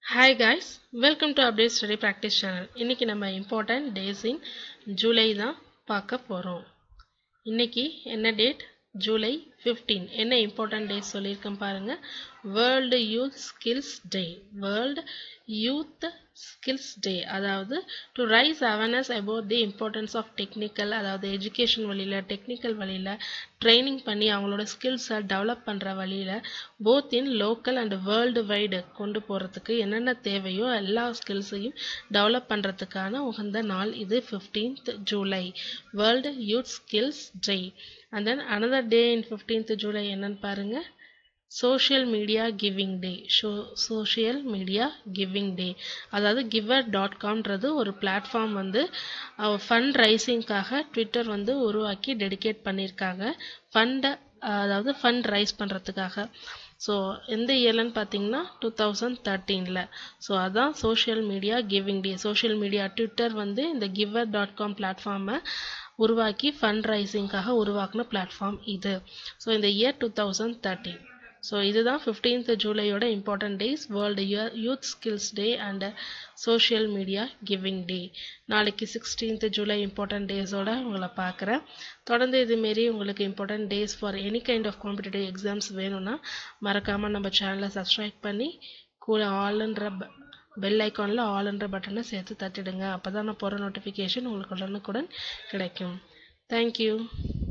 hi guys welcome to update study practice channel இன்றைக்கி நம்ம important days in July தான் பார்க்க போகிறோம் இன்னைக்கு என்ன டேட் ஜூலை 15 என்ன இம்பார்ட்டன்ட் டேஸ் சொல்லியிருக்கேன் பாருங்கள் world youth skills day world youth skills day அதாவது to raise awareness about the importance of technical அதாவது எஜுகேஷன் வழியில் டெக்னிக்கல் வழியில் ட்ரைனிங் பண்ணி அவங்களோட ஸ்கில்ஸை டெவலப் பண்ணுற வழியில் both in local and worldwide கொண்டு போகிறதுக்கு என்னென்ன தேவையோ எல்லா ஸ்கில்ஸையும் டெவலப் பண்ணுறதுக்கான உகந்த நாள் இது fifteenth July world youth skills day and then another day in fifteenth July என்னன்னு பாருங்கள் social media giving day so social media giving day அதாவது கிவர் டாட் காம்ன்றது ஒரு பிளாட்ஃபார்ம் வந்து ஃபண்ட் ரைசிங்காக ட்விட்டர் வந்து உருவாக்கி டெடிகேட் பண்ணியிருக்காங்க ஃபண்டை அதாவது ஃபண்ட் ரைஸ் பண்ணுறதுக்காக ஸோ எந்த இயர்லன்னு பார்த்தீங்கன்னா டூ தௌசண்ட் தேர்ட்டீனில் ஸோ அதான் social media giving day social media Twitter வந்து இந்த கிவர் டாட் காம் பிளாட்ஃபார்மை உருவாக்கி ஃபண்ட் ரைசிங்காக உருவாக்கின பிளாட்ஃபார்ம் இது ஸோ இந்த year two thousand thirteen so இதுதான் ஃபிஃப்டீன்த் ஜூலையோட important days world youth skills day and social media giving day நாளைக்கு சிக்ஸ்டீன்த் ஜூலை இம்பார்ட்டன்ட் டேஸோட உங்களை பார்க்குறேன் தொடர்ந்து இதுமாரி உங்களுக்கு important days for any kind of competitive exams வேணும்னா மறக்காமல் நம்ம சேனலை சப்ஸ்கிரைப் பண்ணி கூட ஆல்ன்ற பெல் ஐக்கானில் ஆல்ன்ற பட்டனை சேர்த்து தட்டிடுங்க அப்போ தான் நான் போகிற நோட்டிஃபிகேஷன் உங்களுக்கு உடனுக்குடன் கிடைக்கும் தேங்க்யூ